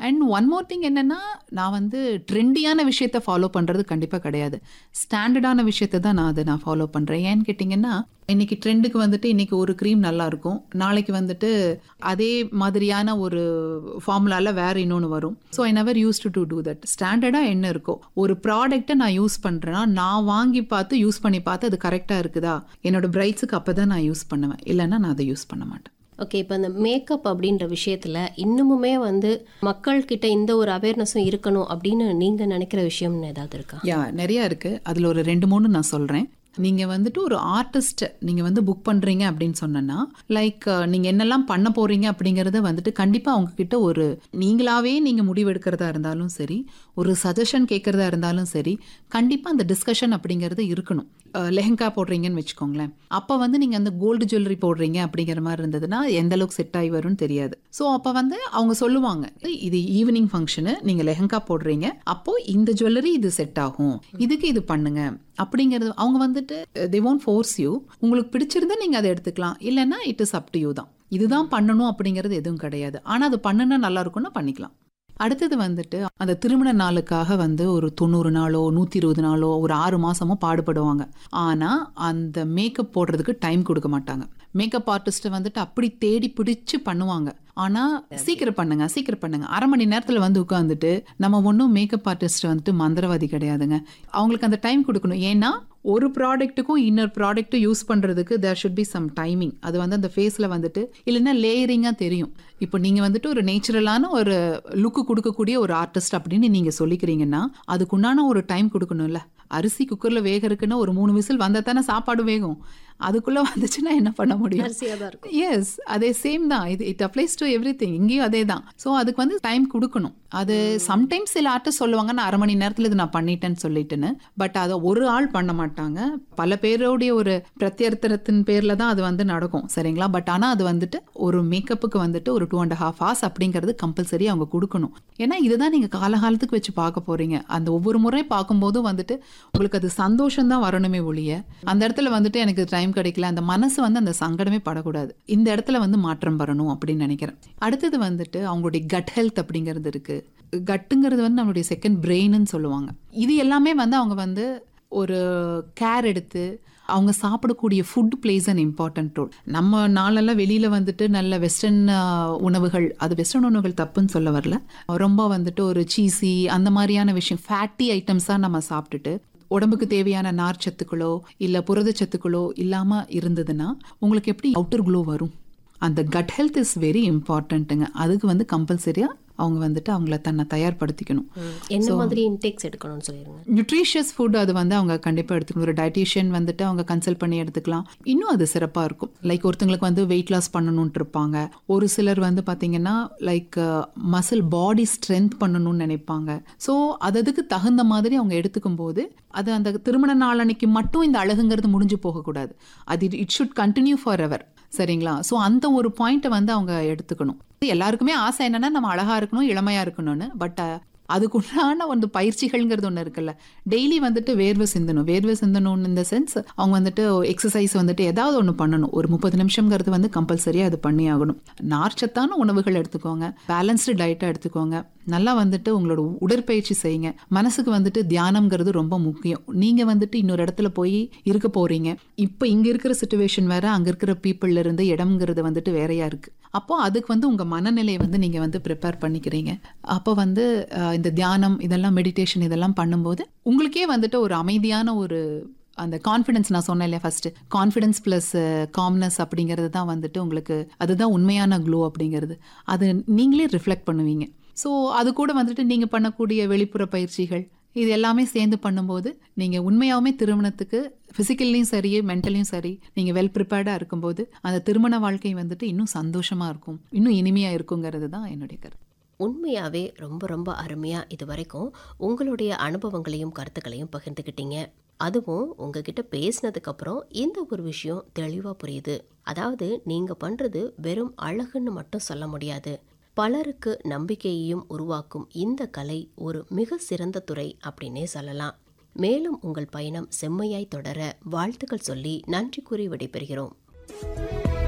and one more thing என்னன்னா நான் வந்து ட்ரெண்டியான விஷயத்த ஃபாலோ பண்ணுறது கண்டிப்பாக கிடையாது ஸ்டாண்டர்டான விஷயத்தை தான் நான் அதை நான் ஃபாலோ பண்ணுறேன் ஏன்னு கேட்டிங்கன்னா இன்னைக்கு ட்ரெண்டுக்கு வந்துட்டு இன்னைக்கு ஒரு க்ரீம் நல்லா இருக்கும் நாளைக்கு வந்துட்டு அதே மாதிரியான ஒரு ஃபார்முலால வேற இன்னொன்று வரும் so I never use to to to that ஸ்டாண்டர்டாக என்ன இருக்கோ ஒரு ப்ராடக்ட்டை நான் யூஸ் பண்ணுறேன்னா நான் வாங்கி பார்த்து யூஸ் பண்ணி பார்த்து அது கரெக்டாக இருக்குதா என்னோட பிரைட்ஸுக்கு அப்போ தான் நான் யூஸ் பண்ணுவேன் இல்லைன்னா நான் அதை யூஸ் பண்ண மாட்டேன் ஓகே இப்போ இந்த மேக்கப் அப்படின்ற விஷயத்தில் இன்னுமுமே வந்து மக்கள்கிட்ட இந்த ஒரு அவேர்னஸும் இருக்கணும் அப்படின்னு நீங்கள் நினைக்கிற விஷயம்னு ஏதாவது இருக்கா யா நிறைய இருக்கு அதில் ஒரு ரெண்டு மூணு நான் சொல்கிறேன் நீங்கள் வந்துட்டு ஒரு ஆர்டிஸ்ட் நீங்கள் வந்து புக் பண்ணுறீங்க அப்படின்னு சொன்னேன்னா லைக் நீங்கள் என்னெல்லாம் பண்ண போகிறீங்க அப்படிங்கிறத வந்துட்டு கண்டிப்பாக அவங்கக்கிட்ட ஒரு நீங்களாவே நீங்கள் முடிவெடுக்கிறதா இருந்தாலும் சரி ஒரு சஜஷன் கேட்குறதா இருந்தாலும் சரி கண்டிப்பாக அந்த டிஸ்கஷன் அப்படிங்கிறது இருக்கணும் லெஹங்கா போடுறீங்கன்னு வச்சுக்கோங்களேன் அப்போ வந்து நீங்கள் அந்த கோல்டு ஜுவல்லரி போடுறீங்க அப்படிங்கிற மாதிரி இருந்ததுன்னா எந்த அளவுக்கு செட் ஆகி வரும்னு தெரியாது ஸோ அப்போ வந்து அவங்க சொல்லுவாங்க இது ஈவினிங் ஃபங்க்ஷனு நீங்கள் லெஹங்கா போடுறீங்க அப்போ இந்த ஜுவல்லரி இது செட் ஆகும் இதுக்கு இது பண்ணுங்க அப்படிங்கிறது அவங்க வந்துட்டு தே ஒன்ட் ஃபோர்ஸ் யூ உங்களுக்கு பிடிச்சிருந்தா நீங்கள் அதை எடுத்துக்கலாம் இல்லைன்னா it is up to you தான் இதுதான் பண்ணணும் அப்படிங்கிறது எதுவும் கிடையாது ஆனால் அது பண்ணுனா நல்லா இருக்கும்னா பண்ணிக்கலாம் அடுத்தது வந்துட்டு அந்த திருமண நாளுக்காக வந்து ஒரு தொண்ணூறு நாளோ நூற்றி இருபது நாளோ ஒரு ஆறு மாசமோ பாடுபடுவாங்க ஆனால் அந்த மேக்கப் போடுறதுக்கு டைம் கொடுக்க மாட்டாங்க மேக்கப் ஆர்டிஸ்ட்டை வந்துட்டு அப்படி தேடி பிடிச்சு பண்ணுவாங்க ஆனால் சீக்கிரம் பண்ணுங்க சீக்கிரம் பண்ணுங்க அரை மணி நேரத்தில் வந்து உட்காந்துட்டு நம்ம ஒன்றும் மேக்கப் ஆர்டிஸ்ட் வந்துட்டு மந்திரவாதி கிடையாதுங்க அவங்களுக்கு அந்த டைம் கொடுக்கணும் ஏன்னா ஒரு ப்ராடக்ட்டுக்கும் இன்னொரு ப்ராடக்ட்டும் யூஸ் பண்ணுறதுக்கு there should be some timing அது வந்து அந்த ஃபேஸில் வந்துட்டு இல்லைன்னா லேயரிங்காக தெரியும் இப்போ நீங்கள் வந்துட்டு ஒரு நேச்சுரலான ஒரு லுக்கு கொடுக்கக்கூடிய ஒரு ஆர்டிஸ்ட் அப்படின்னு நீங்கள் சொல்லிக்கிறீங்கன்னா அதுக்குண்டான ஒரு டைம் கொடுக்கணும்ல அரிசி குக்கரில் வேகறதுக்குன்னா ஒரு மூணு விசில் வந்தால் தானே சாப்பாடு வேகும் அதுக்குள்ளே வந்துச்சுன்னா என்ன பண்ண முடியும் அரிசியாக தான் இருக்கும் எஸ் அதே சேம் தான் இது it applies to everything இங்கேயும் அதே தான் ஸோ அதுக்கு வந்து டைம் கொடுக்கணும் அது சம்டைம்ஸ் சில ஆர்டிஸ்ட் சொல்லுவாங்க நான் அரை மணி நேரத்தில் இது நான் பண்ணிட்டேன்னு சொல்லிட்டுன்னு பட் அதை ஒரு ஆள் பண்ண மாட்டாங்க பல பேருடைய ஒரு பிரத்யர்த்தனத்தின் பேரில் தான் அது வந்து நடக்கும் சரிங்களா பட் ஆனால் அது வந்துட்டு ஒரு மேக்கப்புக்கு வந்துட்டு ஒரு டூ அண்ட் ஹாஃப் ஹார்ஸ் அப்படிங்கிறது கம்பல்சரி அவங்க கொடுக்கணும் ஏன்னா இதுதான் நீங்கள் காலகாலத்துக்கு வச்சு பார்க்க போறீங்க அந்த ஒவ்வொரு முறை பார்க்கும்போதும் வந்துட்டு உங்களுக்கு அது சந்தோஷம் தான் வரணுமே ஒழிய அந்த இடத்துல வந்துட்டு எனக்கு டைம் கிடைக்கல அந்த மனசு வந்து அந்த சங்கடமே படக்கூடாது இந்த இடத்துல வந்து மாற்றம் வரணும் அப்படின்னு நினைக்கிறேன் அடுத்தது வந்துட்டு அவங்களுடைய கட் ஹெல்த் அப்படிங்கிறது இருக்கு கட்டுங்கிறது வந்து நம்மளுடைய செகண்ட் பிரெயின்னு சொல்லுவாங்க இது எல்லாமே வந்து அவங்க வந்து ஒரு கேர் எடுத்து அவங்க சாப்பிடக்கூடிய food plays an important role நம்ம நாளெல்லாம் வெளியில் வந்துட்டு நல்ல வெஸ்டர்ன் உணவுகள் அது வெஸ்டர்ன் உணவுகள் தப்புன்னு சொல்ல வரல ரொம்ப வந்துட்டு ஒரு சீசி அந்த மாதிரியான விஷயம் ஃபேட்டி ஐட்டம்ஸாக நம்ம சாப்பிட்டுட்டு உடம்புக்கு தேவையான நார் சத்துக்களோ இல்லை புரதச்சத்துக்களோ இல்லாமல் இருந்ததுன்னா உங்களுக்கு எப்படி அவுட்டர் க்ளோ வரும் அந்த கட் ஹெல்த் இஸ் வெரி இம்பார்ட்டண்ட்டுங்க அதுக்கு வந்து கம்பல்சரியாக அவங்க வந்துட்டு அவங்கள தன்னை தயார்படுத்திக்கணும் என்ன மாதிரி இன்டேக்ஸ் எடுக்கணும்னு சொல்லிடுங்க நியூட்ரிஷியஸ் ஃபுட் அது வந்து அவங்க கண்டிப்பாக எடுத்துக்கணும் ஒரு டயட்டிஷியன் வந்துட்டு அவங்க கன்சல்ட் பண்ணி எடுத்துக்கலாம் இன்னும் அது சிறப்பாக இருக்கும் லைக் ஒருத்தங்களுக்கு வந்து வெயிட் லாஸ் பண்ணணும்னு இருப்பாங்க ஒரு சிலர் வந்து பார்த்தீங்கன்னா லைக் மசில் பாடி ஸ்ட்ரென்த் பண்ணணும்னு நினைப்பாங்க ஸோ அதுக்கு தகுந்த மாதிரி அவங்க எடுத்துக்கும் போது அது அந்த திருமண நாளன்னைக்கு மட்டும் இந்த அழகுங்கிறது முடிஞ்சு போகக்கூடாது அது it should continue forever சரிங்களா ஸோ அந்த ஒரு பாயிண்ட்டை வந்து அவங்க எடுத்துக்கணும் எல்லாருக்குமே ஆசை என்னன்னா நம்ம அழகா இருக்கணும் இளமையா இருக்கணும்னு பட் அதுக்குண்டான ಒಂದು பயிற்சிகள்ங்கிறது ஒன்று இருக்குல்ல டெய்லி வந்துட்டு வேர்வை சிந்தணும் வேர்வை சிந்தணும்னு இந்த சென்ஸ் அவங்க வந்துட்டு எக்ஸசைஸ் வந்துட்டு ஏதாவது ஒன்று பண்ணணும் ஒரு முப்பது நிமிஷங்கிறது வந்து கம்பல்சரியாக அது பண்ணி ஆகணும் நார்ச்சத்தான உணவுகள் எடுத்துக்கோங்க பேலன்ஸ்டு டயட்டாக எடுத்துக்கோங்க நல்லா வந்துட்டு உங்களோட உடற்பயிற்சி செய்யுங்க மனசுக்கு வந்துட்டு தியானம்ங்கிறது ரொம்ப முக்கியம் நீங்கள் வந்துட்டு இன்னொரு இடத்துல போய் இருக்க போறீங்க இப்போ இங்கே இருக்கிற சுச்சுவேஷன் வேற அங்கே இருக்கிற பீப்புள்ல இருந்து இடம்ங்கிறது வந்துட்டு வேறையா இருக்கு அப்போ அதுக்கு வந்து உங்கள் மனநிலையை வந்து நீங்கள் வந்து ப்ரிப்பேர் பண்ணிக்கிறீங்க அப்போ வந்து இந்த தியானம் இதெல்லாம் மெடிடேஷன் இதெல்லாம் பண்ணும்போது உங்களுக்கே வந்துட்டு ஒரு அமைதியான ஒரு அந்த கான்ஃபிடன்ஸ் நான் சொன்னேன் இல்லையா ஃபர்ஸ்ட் கான்ஃபிடன்ஸ் ப்ளஸ் காம்னஸ் அப்படிங்கிறது தான் வந்துட்டு உங்களுக்கு அதுதான் உண்மையான க்ளோ அப்படிங்கிறது அது நீங்களே ரிஃப்ளெக்ட் பண்ணுவீங்க ஸோ அது கூட வந்துட்டு நீங்கள் பண்ணக்கூடிய வெளிப்புற பயிற்சிகள் இது எல்லாமே சேர்ந்து பண்ணும்போது நீங்கள் உண்மையாகவுமே திருமணத்துக்கு ஃபிசிக்கல்லையும் சரி மென்டலையும் சரி நீங்கள் வெல் ப்ரிப்பேர்டாக இருக்கும்போது அந்த திருமண வாழ்க்கை வந்துட்டு இன்னும் சந்தோஷமாக இருக்கும் இன்னும் இனிமையாக இருக்குங்கிறது தான் என்னுடைய கருத்து உண்மையாகவே ரொம்ப ரொம்ப அருமையாக இது வரைக்கும் உங்களுடைய அனுபவங்களையும் கருத்துக்களையும் பகிர்ந்துக்கிட்டீங்க அதுவும் உங்ககிட்ட பேசினதுக்கப்புறம் இந்த ஒரு விஷயம் தெளிவாக புரியுது அதாவது நீங்கள் பண்ணுறது வெறும் அழகுன்னு மட்டும் சொல்ல முடியாது பலருக்கு நம்பிக்கையையும் உருவாக்கும் இந்த கலை ஒரு மிக சிறந்த துறை அப்படின்னே சொல்லலாம் மேலும் உங்கள் பயணம் செம்மையாய் தொடர வாழ்த்துக்கள் சொல்லி நன்றி கூறி விடைபெறுகிறோம்